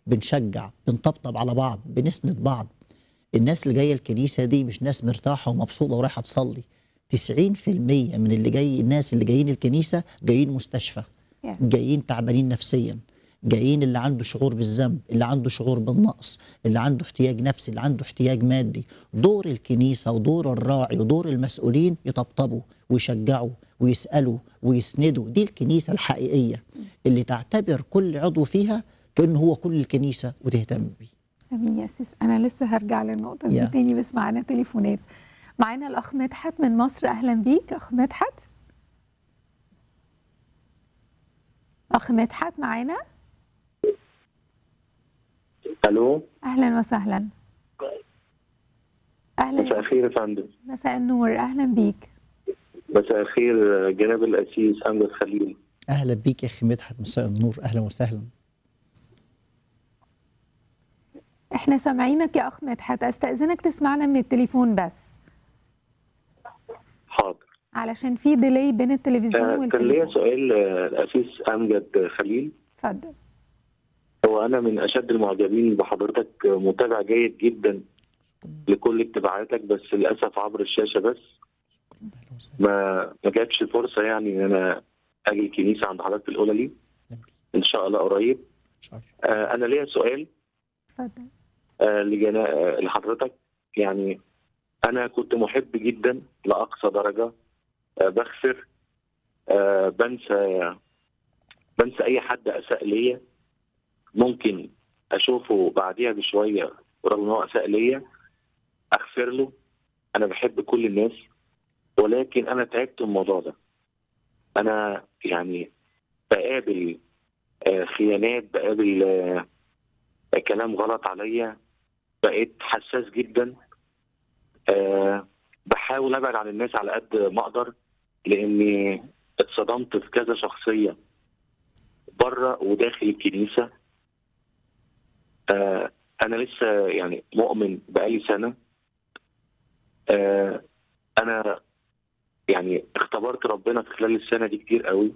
بنشجع بنطبطب على بعض بنسند بعض الناس اللي جايه الكنيسه دي مش ناس مرتاحه ومبسوطه ورايحه تصلي 90% من اللي جاي الناس اللي جايين الكنيسه جايين مستشفى Yes. جايين تعبانين نفسيا جايين اللي عنده شعور بالذنب اللي عنده شعور بالنقص اللي عنده احتياج نفسي اللي عنده احتياج مادي دور الكنيسة ودور الراعي ودور المسؤولين يطبطبوا ويشجعوا ويسألوا ويسندوا دي الكنيسة الحقيقية اللي تعتبر كل عضو فيها كأنه هو كل الكنيسة وتهتم بيه امين يا سيس انا لسه هرجع للنقطه دي Yeah. تاني بس معانا تليفونات معانا الاخ مدحت من مصر اهلا بيك اخ مدحت اخ مدحت معانا الو اهلا وسهلا مساء اهلا الخير يا فندم مساء النور اهلا بيك مساء الخير جناب الاسيس امجد خليل أهلا بيك يا أخي مدحت مساء النور أهلا وسهلا احنا سامعينك يا اخ مدحت استاذنك تسمعنا من التليفون بس حاضر علشان في ديلي بين التلفزيون آه، كان ليا والتليفون سؤال آه، الاسيس امجد خليل اتفضل هو انا من اشد المعجبين بحضرتك آه، متابع جيد جدا لكل اتباعاتك بس للاسف عبر الشاشه بس أهلا وسهلا ما ما جاتش فرصه يعني ان انا اجي الكنيسه عند حضرتك الاولى لي أهلا بيك ان شاء الله قريب شرف. آه، انا ليا سؤال اتفضل آه، لجنا... آه، لحضرتك يعني انا كنت محب جدا لاقصى درجه آه، بغفر آه، بنسى بنسى اي حد اساء ليا ممكن اشوفه بعديها بشويه رغم ان هو اساء ليا اغفر له انا بحب كل الناس ولكن انا تعبت من الموضوع ده انا يعني بقابل آه، خيانات بقابل آه، كلام غلط عليا بقيت حساس جدا أه بحاول ابعد عن الناس على قد ما اقدر لاني اتصدمت في كذا شخصيه بره وداخل الكنيسه أه انا لسه يعني مؤمن بقالي سنه أه انا يعني اختبرت ربنا في خلال السنه دي كتير قوي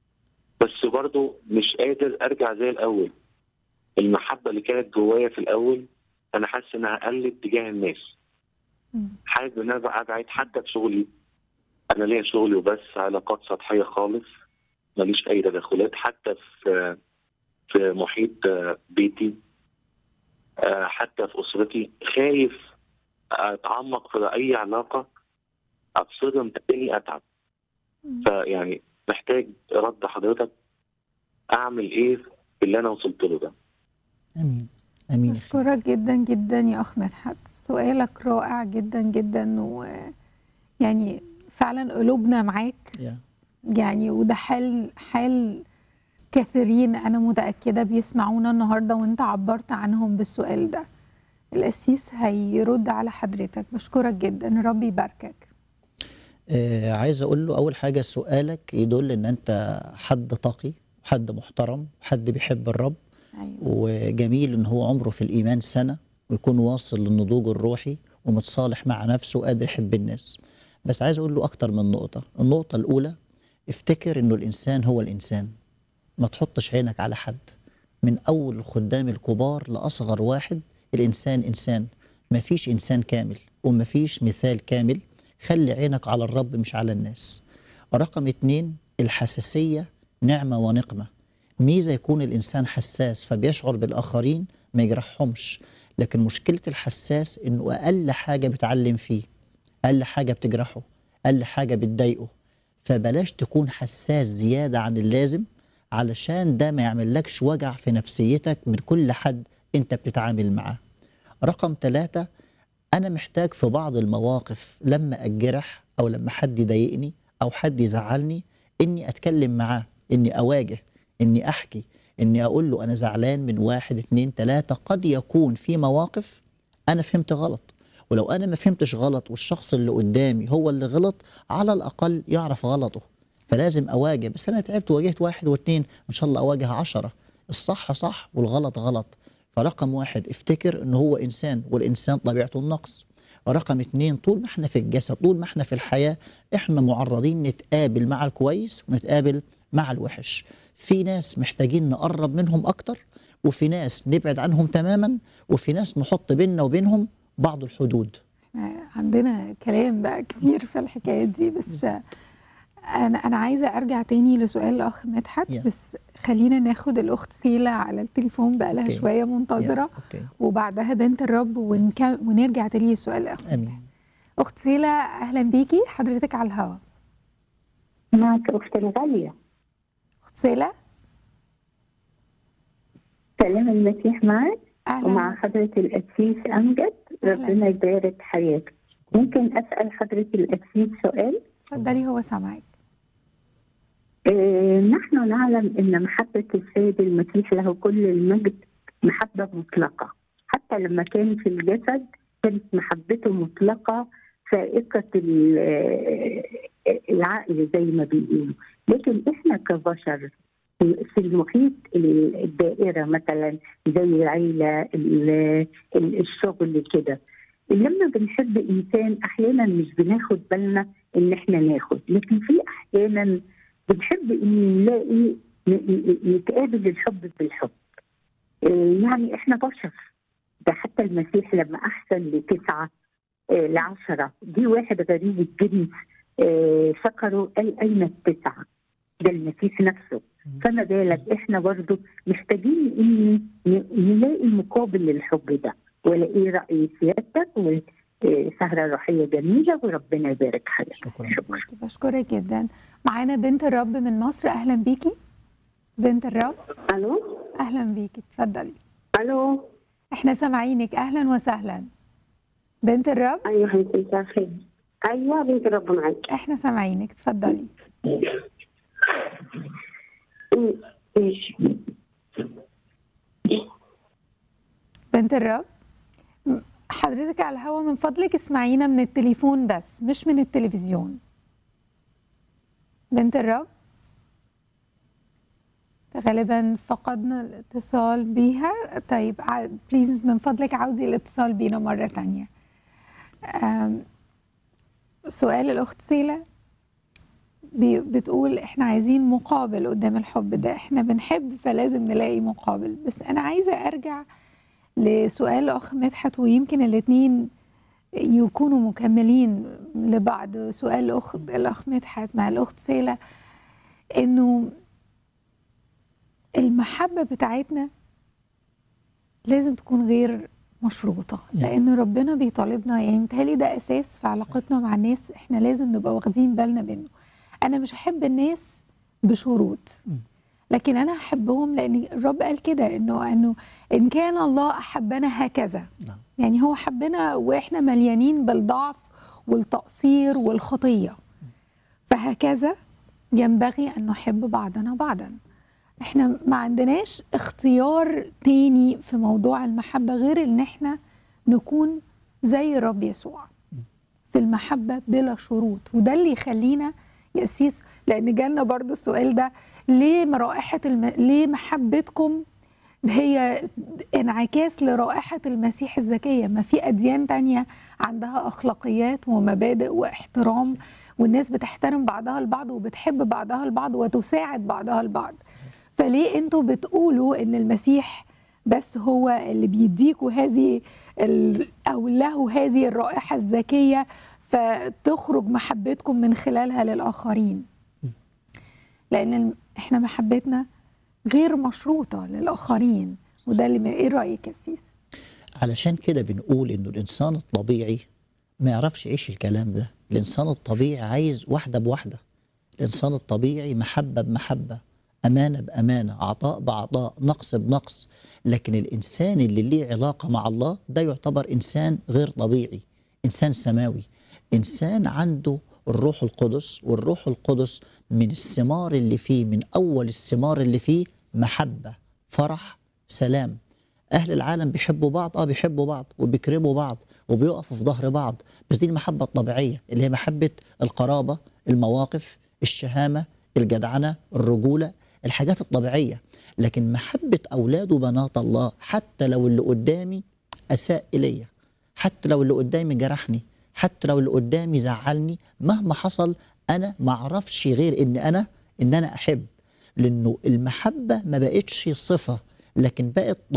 بس برضه مش قادر ارجع زي الاول المحبه اللي كانت جوايا في الاول انا حاسس انها قلت تجاه الناس مم. حابب ان انا ابعد حتى في شغلي انا ليا شغلي وبس علاقات سطحيه خالص ماليش اي تدخلات حتى في في محيط آه، بيتي آه، حتى في اسرتي خايف اتعمق في اي علاقه اتصدم تاني اتعب مم. فيعني محتاج رد حضرتك اعمل ايه في اللي انا وصلت له ده امين امين يا أخي. أشكرك جدا جدا يا أخ مدحت سؤالك رائع جدا جدا ويعني فعلا قلوبنا معاك يا. يعني وده حال حال كثيرين أنا متأكدة بيسمعونا النهاردة وأنت عبرت عنهم بالسؤال ده القسيس هيرد على حضرتك بشكرك جدا ربي يباركك آه عايز اقول له اول حاجه سؤالك يدل ان انت حد تقي حد محترم حد بيحب الرب أيوة. وجميل ان هو عمره في الايمان سنه ويكون واصل للنضوج الروحي ومتصالح مع نفسه وقادر يحب الناس بس عايز اقول له اكتر من نقطه النقطه الاولى افتكر انه الانسان هو الانسان ما تحطش عينك على حد من اول الخدام الكبار لاصغر واحد الانسان انسان ما فيش انسان كامل وما فيش مثال كامل خلي عينك على الرب مش على الناس رقم اتنين الحساسيه نعمه ونقمه ميزه يكون الانسان حساس فبيشعر بالاخرين ما يجرحهمش لكن مشكله الحساس انه اقل حاجه بتعلم فيه اقل حاجه بتجرحه اقل حاجه بتضايقه فبلاش تكون حساس زياده عن اللازم علشان ده ما يعملكش وجع في نفسيتك من كل حد انت بتتعامل معاه رقم ثلاثة أنا محتاج في بعض المواقف لما أتجرح أو لما حد يضايقني أو حد يزعلني إني أتكلم معاه إني أواجه إني أحكي إني أقول له أنا زعلان من واحد اتنين تلاتة قد يكون في مواقف أنا فهمت غلط ولو أنا ما فهمتش غلط والشخص اللي قدامي هو اللي غلط على الأقل يعرف غلطه فلازم أواجه بس أنا تعبت واجهت واحد واتنين إن شاء الله أواجه عشرة الصح صح والغلط غلط فرقم واحد افتكر ان هو انسان والانسان طبيعته النقص رقم اتنين طول ما احنا في الجسد طول ما احنا في الحياة احنا معرضين نتقابل مع الكويس ونتقابل مع الوحش في ناس محتاجين نقرب منهم اكتر وفي ناس نبعد عنهم تماما وفي ناس نحط بيننا وبينهم بعض الحدود إحنا عندنا كلام بقى كتير في الحكايات دي بس انا انا عايزه ارجع تاني لسؤال الاخ مدحت Yeah. بس خلينا ناخد الاخت سيلا على التليفون بقى لها أوكي. شويه منتظره يا، أوكي. وبعدها بنت الرب ونكم ونرجع تاني للسؤال الاخ مدحت. امين اخت سيلا اهلا بيكي حضرتك على الهواء معك أختي الغالية اخت سيلا سلام المسيح معك اهلا ومع وسهلا. حضرة القسيس أمجد أهلاً. ربنا يبارك حياتك ممكن أسأل حضرة القسيس سؤال اتفضلي هو سامعك آه نحن نعلم أن محبة السيد المسيح له كل المجد محبة مطلقة حتى لما كان في الجسد كانت محبته مطلقة فائقة ال- آه، العقل زي ما بيقولوا لكن احنا كبشر في في المحيط ال- الدائرة مثلا زي العيلة ال- ال- الشغل كده لما بنحب إنسان أحيانا مش بناخد بالنا إن إحنا ناخد لكن في أحيانا بنحب إن نلاقي ن- ن- نتقابل الحب بالحب إيه يعني إحنا بشر ده حتى المسيح لما أحسن لتسعة آه، لعشرة دي واحد غريب الجنس آه، شكره قال أين التسعة ده المسيح نفسه فما بالك احنا برضو محتاجين ان ن- نلاقي مقابل للحب ده ولا ايه راي سيادتك وسهره روحيه جميله وربنا يبارك حياتك شكرا شكرا بشكرك جدا معانا بنت الرب من مصر اهلا بيكي بنت الرب الو اهلا بيكي اتفضلي الو احنا سامعينك اهلا وسهلا بنت الرب ايوه حبيبتي مساء الخير ايوه بنت الرب معك احنا سامعينك اتفضلي أمم، ماشي بنت الرب م- حضرتك على الهوا من فضلك اسمعينا من التليفون بس مش من التلفزيون بنت الرب غالبا فقدنا الاتصال بيها طيب ع- بليز من فضلك عاودي الاتصال بينا مرة تانية أم، سؤال الأخت سيلة بي- بتقول احنا عايزين مقابل قدام الحب ده احنا بنحب فلازم نلاقي مقابل بس انا عايزة ارجع لسؤال الأخ مدحت ويمكن الاتنين يكونوا مكملين لبعض سؤال الأخ الأخ مدحت مع الأخت سيلة إنه المحبة بتاعتنا لازم تكون غير مشروطة لأن ربنا بيطالبنا يعني متهيألي ده أساس في علاقتنا مع الناس إحنا لازم نبقى واخدين بالنا منه أنا مش هحب الناس بشروط لكن أنا هحبهم لأن الرب قال كده إنه إنه إن كان الله أحبنا هكذا نعم. يعني هو حبنا وإحنا مليانين بالضعف والتقصير والخطية فهكذا ينبغي أن نحب بعضنا بعضا احنا ما عندناش اختيار تاني في موضوع المحبة غير ان احنا نكون زي الرب يسوع في المحبة بلا شروط وده اللي يخلينا يأسيس لأن جالنا برضو السؤال ده ليه رائحة الم... ليه محبتكم هي انعكاس لرائحة المسيح الزكية ما في أديان تانية عندها أخلاقيات ومبادئ واحترام والناس بتحترم بعضها البعض وبتحب بعضها البعض وتساعد بعضها البعض فليه انتوا بتقولوا ان المسيح بس هو اللي بيديكوا هذه ال- او له هذه الرائحة الزكية فتخرج محبتكم من خلالها للآخرين لأن الم- احنا محبتنا غير مشروطة للآخرين وده اللي ايه رأيك يا سيس؟ علشان كده بنقول انه الانسان الطبيعي ما يعرفش يعيش الكلام ده الانسان الطبيعي عايز واحده بواحده الانسان الطبيعي محبه بمحبه امانه بامانه عطاء بعطاء نقص بنقص لكن الانسان اللي ليه علاقه مع الله ده يعتبر انسان غير طبيعي انسان سماوي انسان عنده الروح القدس والروح القدس من الثمار اللي فيه من اول الثمار اللي فيه محبه فرح سلام اهل العالم بيحبوا بعض اه بيحبوا بعض وبيكرموا بعض وبيقفوا في ظهر بعض بس دي المحبه الطبيعيه اللي هي محبه القرابه المواقف الشهامه الجدعنه الرجوله الحاجات الطبيعيه لكن محبه اولاد وبنات الله حتى لو اللي قدامي اساء الي حتى لو اللي قدامي جرحني حتى لو اللي قدامي زعلني مهما حصل انا ما اعرفش غير ان انا ان انا احب لانه المحبه ما بقتش صفه لكن بقت